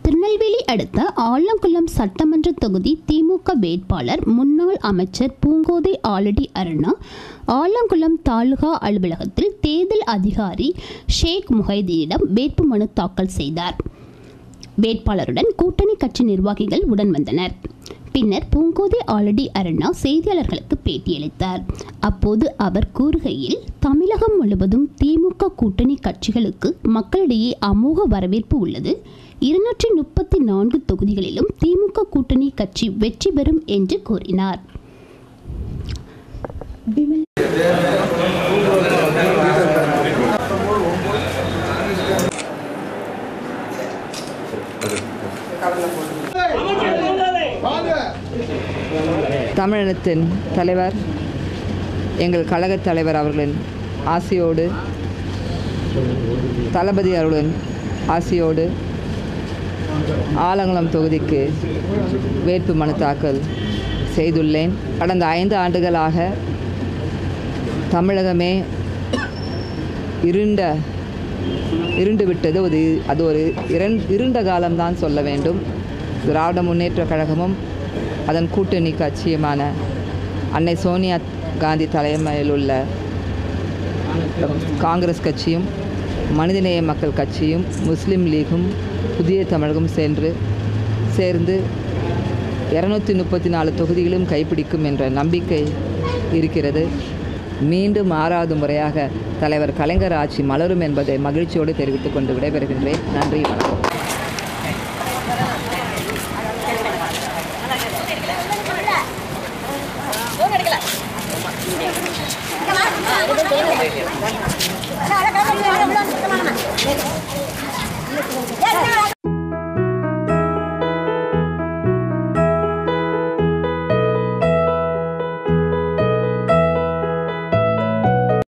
திருநெல்வேலி அடுத்த ஆலங்குளம் சட்டமன்ற தொகுதி திமுக வேட்பாளர் முன்னாள் அமைச்சர் பூங்கோதை ஆலடி அருணா ஆலங்குளம் தாலுகா அலுவலகத்தில் தேர்தல் அதிகாரி ஷேக் முஹைதீனிடம் வேட்புமனு தாக்கல் செய்தார் வேட்பாளருடன் கூட்டணி கட்சி நிர்வாகிகள் உடன் வந்தனர் பின்னர் பூங்கோதை ஆலடி அருணா செய்தியாளர்களுக்கு பேட்டியளித்தார் அப்போது அவர் கூறுகையில் தமிழகம் முழுவதும் திமுக கூட்டணி கட்சிகளுக்கு மக்களிடையே அமோக வரவேற்பு உள்ளது இருநூற்றி முப்பத்தி நான்கு தொகுதிகளிலும் திமுக கூட்டணி கட்சி வெற்றி பெறும் என்று கூறினார் தமிழினத்தின் தலைவர் எங்கள் கழகத் தலைவர் அவர்களின் ஆசையோடு தளபதி அவர்களின் ஆசையோடு ஆலங்குளம் தொகுதிக்கு வேட்பு மனு தாக்கல் செய்துள்ளேன் கடந்த ஐந்து ஆண்டுகளாக தமிழகமே இருண்ட இருண்டு விட்டது ஒரு அது ஒரு இரண் இருண்ட காலம்தான் சொல்ல வேண்டும் திராவிட முன்னேற்றக் கழகமும் அதன் கூட்டணி கட்சியுமான அன்னை சோனியா காந்தி தலைமையில் உள்ள காங்கிரஸ் கட்சியும் மனிதநேய மக்கள் கட்சியும் முஸ்லீம் லீகும் புதிய தமிழகம் சென்று சேர்ந்து இரநூத்தி முப்பத்தி நாலு தொகுதிகளும் கைப்பிடிக்கும் என்ற நம்பிக்கை இருக்கிறது மீண்டும் ஆறாவது முறையாக தலைவர் கலைஞர் ஆட்சி மலரும் என்பதை மகிழ்ச்சியோடு தெரிவித்துக் கொண்டு விடைபெறுகின்றேன் நன்றி வணக்கம் Yeah.